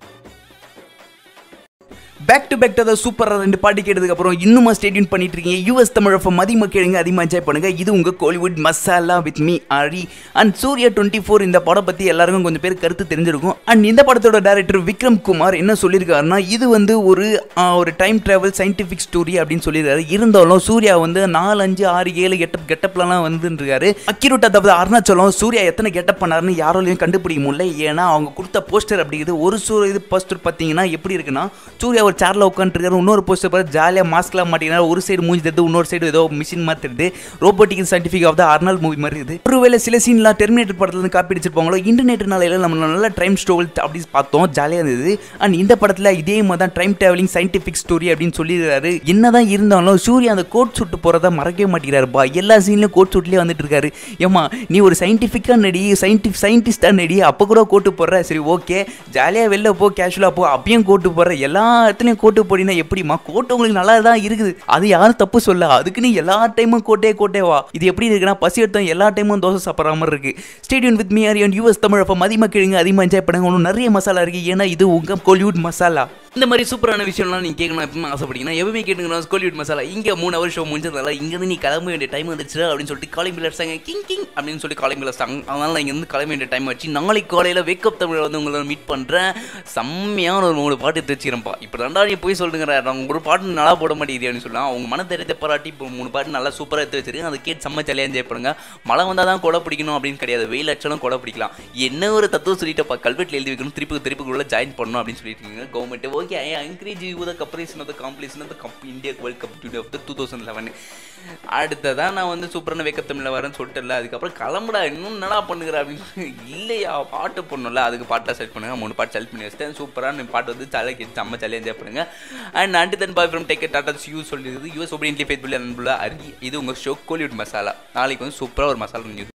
back to back the சூப்பராக ரெண்டு பாட்டு கேட்டதுக்கு அப்புறம் இன்னுமா ஸ்டேடியம் பண்ணிட்டு இருக்கீங்க யூஎஸ் தமிழ் எஃப்எம் அதிகமாக கேளுங்க அதிகமாக என்ஜாய் பண்ணுங்க இது உங்க Kollywood masala with me Ari and Suriya twenty four இந்த படம் பற்றி எல்லாருக்கும் கொஞ்சம் பேர் கருத்து தெரிஞ்சிருக்கும் அண்ட் இந்த படத்தோட டேரக்டர் விக்ரம் குமார் என்ன சொல்லியிருக்காருன்னா இது வந்து ஒரு ஆ, ஒரு டைம் டிராவல் சயின்டிஃபிக் ஸ்டோரி அப்படின்னு சொல்லியிருக்காரு இருந்தாலும் சூர்யா வந்து நாலு அஞ்சு ஆறு ஏழு கெட்டப் கெட்டப்லாம் வந்துருக்காரு அக்யூரேட் அதாவது அருணாச்சலம் சூர்யா எத்தனை கெட்டப் பண்ணாருன்னு யாராலையும் கண்டுபிடிக்க முடியல ஏன்னா அவங்க கொடுத்த போஸ்டர் அப்படி இருக்குது ஒரு சூ இது போஸ்டர் பார்த்தீங்கன்னா எப்படி இருக்குன்னா சூர்யா ஒரு சேரில் உட்காந்துருக்காரு இன்னொரு போஸ்டர் பார்த்து ஜாலியாக மாஸ்க்லாம் மாட்டிங்கன்னா ஒரு சைடு மூஞ்சி தெரியுது இன்னொரு சைடு ஏதோ மிஷின் மாதிரி தெரியுது robotic scientific of the Arnold movie மாதிரி இருக்குது ஒருவேளை சில சீன்லாம் டெர்மினேட்டர் படத்துல இருந்து காப்பி அடிச்சிருப்பாங்களோ இன்டர்நெட் நாளையில நம்ம நல்ல டைம் ஸ்டோல் அப்படி பார்த்தோம் ஜாலியாக இருந்தது அண்ட் இந்த படத்தில் இதே மாதிரி தான் டைம் டிராவலிங் சயின்டிஃபிக் ஸ்டோரி அப்படின்னு சொல்லியிருக்காரு என்னதான் இருந்தாலும் சூர்யா அந்த கோட் சுட்டு போகிறத மறக்கவே மாட்டேங்கிறாருப்பா எல்லா சீன்லையும் கோட் சுட்லேயே வந்துட்டு இருக்காரு ஏமா நீ ஒரு சயின்டிஃபிக்காக நடி சயின்டிஃப் சயின்டிஸ்டாக நடி அப்போ கூட கோட்டு போடுற சரி ஓகே ஜாலியாக வெளில போ கேஷுவலாக போ அப்பயும் கோட்டு போடுற எல்லா இடத்துலையும் கோட்டு போடினா எப்படிம்மா கோட்டு உங்களுக்கு நல்லா தான் இருக்குது அது யாரும் தப்பு சொல்ல அதுக்கு நீ எல்லா டைமும் கோட்டே கோட்டே வா இது எப்படி இருக்குன்னா பசி எடுத்தோம் எல்லா டைமும் தோசை சாப்பிட்ற மாதிரி இருக்கு ஸ்டேடியம் வித் மீ ஆரியன் யூஎஸ் தமிழ் அப்போ அதிகமாக கேளுங்க அதிகமாக என்ஜாய் பண்ணுங்க இன்னும் நிறைய மசாலா இருக்கு ஏன்னா இது உங்க கோலிவுட் மசாலா இந்த மாதிரி சூப்பரான விஷயம்லாம் நீங்கள் கேட்கணும் எப்பவுமே ஆசைப்பட்டீங்கன்னா எப்பவுமே கேட்டுக்கணும் கோலிவுட் மசாலா இங்கே மூணு ஹவர் ஷோ முடிஞ்சதால இங்கேருந்து நீ கிளம்ப வேண்டிய டைம் வந்துச்சு அப்படின்னு சொல்லிட்டு காலிங் பில் அடிச்சாங்க கிங் கிங் அப்படின்னு சொல்லி காலிங் பில் அடிச்சாங்க அதனால நான் இங்கேருந்து கிளம்ப வேண்டிய டைம் வச்சு நாளைக்கு காலையில் வேக்கப் தமிழ் வந்து உங்களை மீட் பண்ணுறேன் செம்மையான ஒரு மூணு பாட்டு எடுத்து வச்சுக்கிறேன்ப்பா இப்போ ரெண்டா நீ போய் சொல்லுங்கிற நான் ஒரு பாட்டு நல்லா போட மாட்டேங்குது சொல்லலாம் அவங்க மன தெரிஞ்ச பாராட்டி இப்போ மூணு பாட்டு நல்லா சூப்பராக எடுத்து வச்சிருக்கேன் அதை கேட்டு செம்ம ஜாலியாக என்ஜாய் பண்ணுங்க மழை வந்தால் தான் கொடை பிடிக்கணும் அப்படின்னு கிடையாது வெயில் அடிச்சாலும் கொடை பிடிக்கலாம் என்ன ஒரு தத்துவம் சொல்லிட்டப்பா கல்வெட்டில் எழுதி வைக்கணும் திருப்பி திருப்பிக்குள்ள ஜாயின் பண்ணணும் அப்படின்னு சொல்லிட்டு இருக்கீங்க government okay I encourage you the comparison of the competition of the cup India world cup two of the two thousand eleven அடுத்ததான் நான் வந்து சூப்பரான வேக்கப் தமிழில் வரேன்னு சொல்லிட்டு அதுக்கப்புறம் கிளம்புடா இன்னும் என்னடா பண்ணுகிற அப்படின்னு இல்லையா பாட்டு போடணும்ல அதுக்கு பாட்டாக செலக்ட் பண்ணுங்க மூணு பாட்டு செலக்ட் பண்ணி வச்சிட்டேன் சூப்பரான பாட்டு வந்து தலை கேட்டு செம்ம ஜாலியாக என்ஜாய் பண்ணுங்க அண்ட் ஆண்டி தன் பாய் ஃப்ரம் டேக் டாட்டா யூ சொல்லியிருக்குது யூஎஸ் ஒபீனியன்ட்லி ஃபேஸ்புல் அன்புள்ள அரி இது உங்கள் ஷோ கோலிவுட் மசாலா நாளைக்கு வந்து சூப்பராக ஒரு மசாலா நியூஸ்